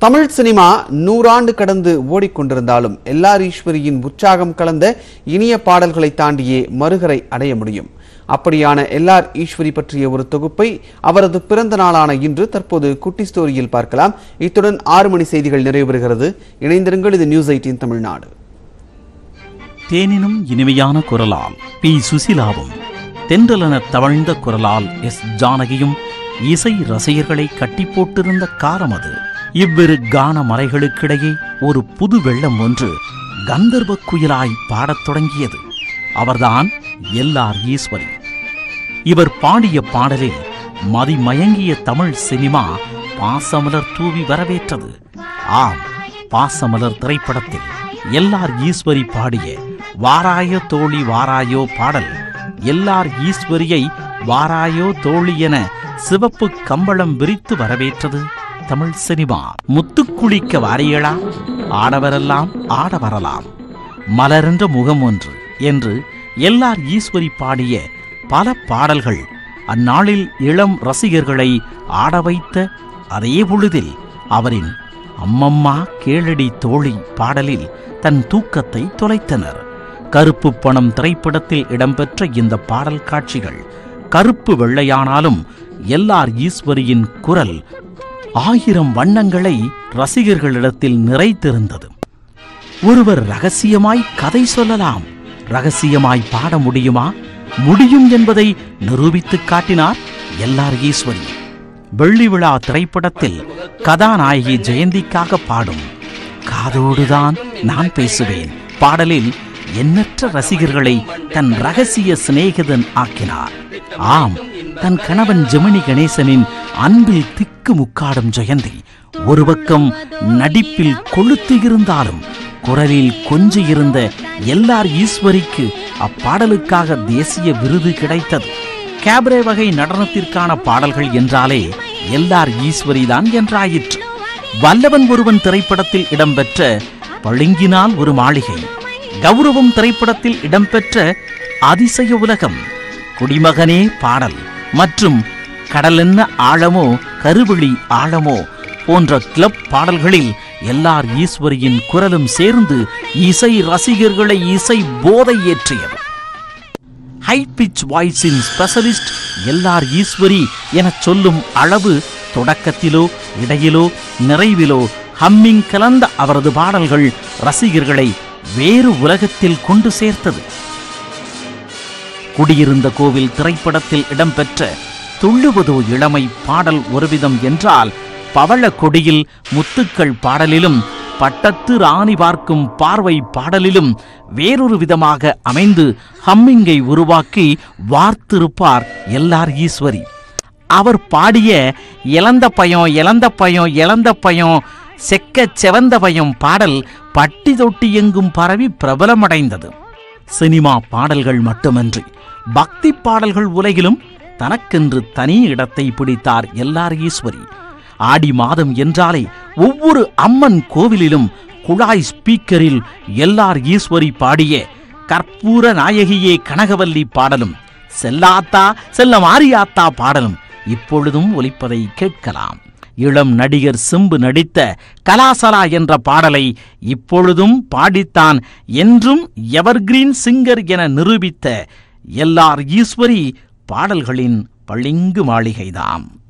Tamil cinema நூறாண்டு கடந்து ஓடிக்கொண்டிருந்தாலும் எல்லார் ஈஸ்வரியின் உற்சாகம் கலந்த இனிய பாடல்களை தாண்டியே மறுகரை அடைய முடியும் அப்படியான எல்லார் ஈஸ்வரி பற்றிய ஒரு தொகுப்பை அவரது பிறந்த நாளான இன்று தற்போது குட்டி ஸ்டோரியில் பார்க்கலாம் இத்துடன் ஆறு மணி செய்திகள் நிறைவு பெறுகிறது இணைந்திருங்கள் இது நியூஸ் எயிட்டீன் தமிழ்நாடு தேனினும் இனிமையான குரலால் பி சுசிலாவும் தென்றலென தவழ்ந்த குரலால் எஸ் ஜானகியும் இசை ரசிகர்களை கட்டி போட்டிருந்த காலம் அது இவ்விரு கான மலைகளுக்கிடையே ஒரு புது வெள்ளம் ஒன்று கந்தர்வ குயிலாய் பாடத் தொடங்கியது அவர்தான் எல்ஆர் ஈஸ்வரி இவர் பாடிய பாடலில் மதிமயங்கிய தமிழ் சினிமா பாசமலர் தூவி வரவேற்றது ஆம் பாசமலர் திரைப்படத்தில் எல்ஆர் ஈஸ்வரி பாடிய வாராயோ தோழி வாராயோ பாடல் எல்ஆர் ஈஸ்வரியை வாராயோ தோழி என சிவப்பு கம்பளம் விரித்து வரவேற்றது தமிழ் சினிமா முத்துக்குளிக்க வாரியளா ஆடவரெல்லாம் ஆட வரலாம் மலரென்ற முகம் ஒன்று என்று எல்ஆர் ஈஸ்வரி பாடிய பல பாடல்கள் அந்நாளில் இளம் ரசிகர்களை ஆட வைத்த அதே பொழுதில் அவரின் அம்மம்மா கேளடி தோழி பாடலில் தன் தூக்கத்தை தொலைத்தனர் கருப்பு பணம் திரைப்படத்தில் இடம்பெற்ற இந்த பாடல் காட்சிகள் கருப்பு வெள்ளையானாலும் எல்ஆர் ஈஸ்வரியின் குரல் ஆயிரம் வண்ணங்களை ரசிகர்களிடத்தில் நிறைத்திருந்தது ஒருவர் ரகசியமாய் கதை சொல்லலாம் ரகசியமாய் பாட முடியுமா முடியும் என்பதை நிரூபித்துக் காட்டினார் எல்ஆர் ஈஸ்வரி வெள்ளி விழா திரைப்படத்தில் கதாநாயகி ஜெயந்திக்காக பாடும் காதோடுதான் நான் பேசுவேன் பாடலில் எண்ணற்ற ரசிகர்களை தன் ரகசிய சிநேகிதன் ஆக்கினார் ஆம் தன் கணவன் ஜெமினி கணேசனின் அன்பில் திக்கு முக்காடும் ஜெயந்தி ஒரு பக்கம் நடிப்பில் கொளுத்து இருந்தாலும் குரலில் கொஞ்சி இருந்த எல்லார் ஈஸ்வரிக்கு அப்பாடலுக்காக தேசிய விருது கிடைத்தது கேப்ரே வகை நடனத்திற்கான பாடல்கள் என்றாலே எல்லார் ஈஸ்வரிதான் என்றாயிற்று வல்லவன் ஒருவன் திரைப்படத்தில் இடம்பெற்ற பளிங்கினால் ஒரு மாளிகை கௌரவம் திரைப்படத்தில் இடம்பெற்ற அதிசய உலகம் குடிமகனே பாடல் மற்றும் கடலென்ன ஆழமோ கருவிழி ஆழமோ போன்ற கிளப் பாடல்களில் எல்லார் ஈஸ்வரியின் குரலும் சேர்ந்து இசை ரசிகர்களை இசை போதை ஏற்றியது ஹை பிச் வாய்ஸின் ஸ்பெஷலிஸ்ட் எல்லார் ஈஸ்வரி எனச் சொல்லும் அளவு தொடக்கத்திலோ இடையிலோ நிறைவிலோ ஹம்மிங் கலந்த அவரது பாடல்கள் ரசிகர்களை வேறு உலகத்தில் கொண்டு சேர்த்தது குடியிருந்த கோவில் திரைப்படத்தில் இடம்பெற்ற துள்ளுவதோ இளமை பாடல் ஒருவிதம் என்றால் பவள கொடியில் முத்துக்கள் பாடலிலும் பட்டத்து ராணி பார்க்கும் பார்வை பாடலிலும் வேறொரு விதமாக அமைந்து ஹம்மிங்கை உருவாக்கி வார்த்திருப்பார் எல்லார் ஈஸ்வரி அவர் பாடிய இளந்த பயம் இளந்த பயம் இளந்த பயம் செக்க செவந்த பயம் பாடல் பட்டி தொட்டி எங்கும் பரவி பிரபலமடைந்தது சினிமா பாடல்கள் மட்டுமன்றி பக்தி பாடல்கள் உலகிலும் தனக்கென்று தனி இடத்தை பிடித்தார் எல்லார் ஈஸ்வரி ஆடி மாதம் என்றாலே ஒவ்வொரு அம்மன் கோவிலிலும் குழாய் ஸ்பீக்கரில் எல்லார் ஈஸ்வரி பாடிய கற்பூர நாயகியே கனகவல்லி பாடலும் செல்லாத்தா செல்ல மாரியாத்தா பாடலும் இப்பொழுதும் ஒலிப்பதை கேட்கலாம் இளம் நடிகர் சிம்பு நடித்த கலாசலா என்ற பாடலை இப்பொழுதும் பாடித்தான் என்றும் எவர்கிரீன் சிங்கர் என நிரூபித்த எல்லார் ஈஸ்வரி பாடல்களின் பளிங்கு மாளிகைதாம்